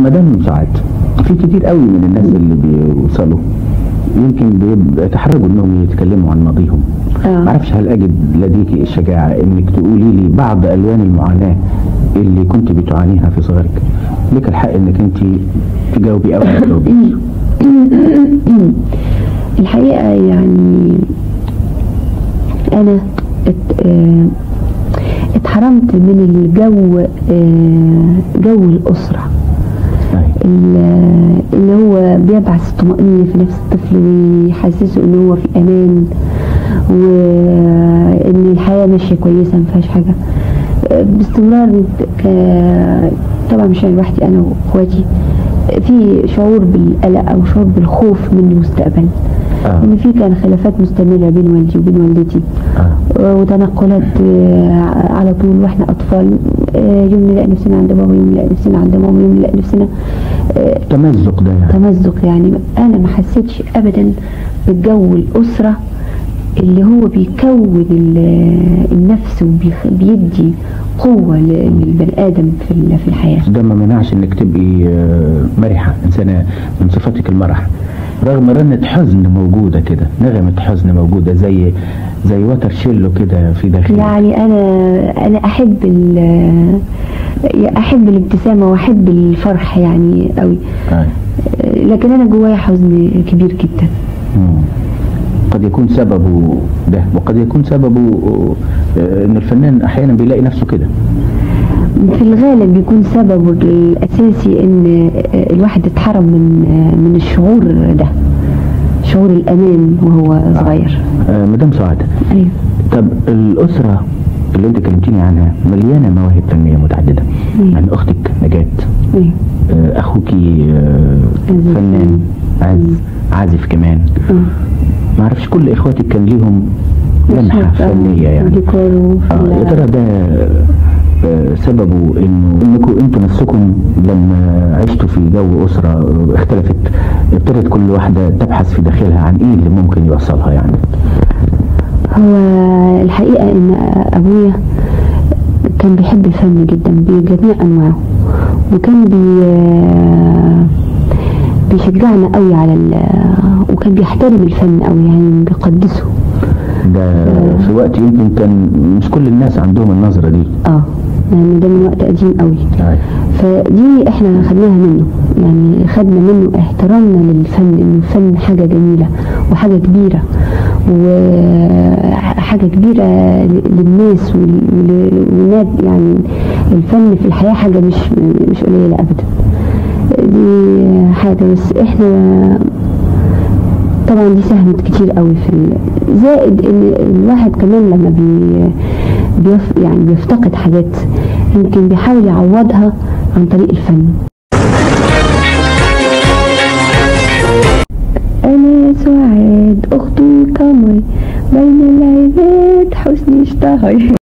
مدام سعاد في كتير قوي من الناس اللي بيوصلوا يمكن بيتحرجوا انهم يتكلموا عن ماضيهم آه. معرفش هل اجد لديك الشجاعه انك تقولي لي بعض الوان المعاناه اللي كنت بتعانيها في صغرك لك الحق انك انت تجاوبي او ما تجاوبيش الحقيقة يعني أنا ات- آه، اتحرمت من الجو آه، جو الأسرة أي. ال- اللي هو بيبعث الطمأنينة في نفس الطفل ويحسسه ان هو في امان وان الحياة ماشية كويسة ما فيهاش حاجة باستمرار ك- طبعا مش انا لوحدي انا واخواتي في شعور بالقلق او شعور بالخوف من المستقبل آه. ان في كان خلافات مستمرة بين والدي وبين والدتي آه. وتنقلات آه، على طول واحنا اطفال آه، يوم نلاقي نفسنا عند بابا يوم نلاقي نفسنا عند ماما يوم نلاقي نفسنا آه، تمزق ده يعني تمزق يعني انا ما حسيتش ابدا بالجو الاسره اللي هو بيكون ال- النفس وبيدي قوه ل- للبني ادم في ال- في الحياه ده ما منعش انك تبقي آه، مرحه انسانه من صفاتك المرح رغم رنة حزن موجودة كده نغمة حزن موجودة زي زي وتر شيلو كده في داخلك يعني انا انا احب ال- احب الابتسامه واحب الفرح يعني قوي آه. لكن انا جوايا حزن كبير جدا مم. قد يكون سببه ده وقد يكون سببه آه، ان الفنان احيانا بيلاقي نفسه كده في الغالب بيكون سببه الأساسي إن الواحد اتحرم من من الشعور ده شعور الأمان وهو صغير آه، مدام سعاد أيوه طب الاسره اللي انت كلمتيني عنها مليانه مواهب فنيه متعدده مم. يعني اختك نجاة أيوه آه، اخوكي آه، عزيز. فنان عز عازف كمان آه. ما اعرفش كل اخواتك كان ليهم لمحه مشهد، آه، فنيه يعني وديكور وفي اه يا ال- ترى ده آه، سببه انه انكم انتوا نفسكم لما عشتوا في جو اسره آه، اختلفت ابتدت كل واحده تبحث في داخلها عن ايه اللي ممكن يوصلها يعني هو الحقيقة إن أبويا كان بيحب الفن جدا بجميع أنواعه وكان بي بيشجعنا قوي على ال وكان بيحترم الفن قوي يعني بيقدسه ده في وقت يمكن كان مش كل الناس عندهم النظره دي اه يعني ده من وقت قديم قوي أيوة. فدي احنا خدناها منه يعني خدنا منه احترامنا للفن انه الفن حاجة جميلة وحاجة كبيرة وحاجة كبيرة للناس وال- والناس يعني الفن في الحياة حاجة مش مش قليلة ابدا دي حاجة بس احنا طبعا دي ساهمت كتير قوي في ال... زائد ان الواحد كمان لما بي... بيف... يعني بيفتقد حاجات يمكن بيحاول يعوضها عن طريق الفن أنا سعاد أخت القمر بين العباد حسن اشتهر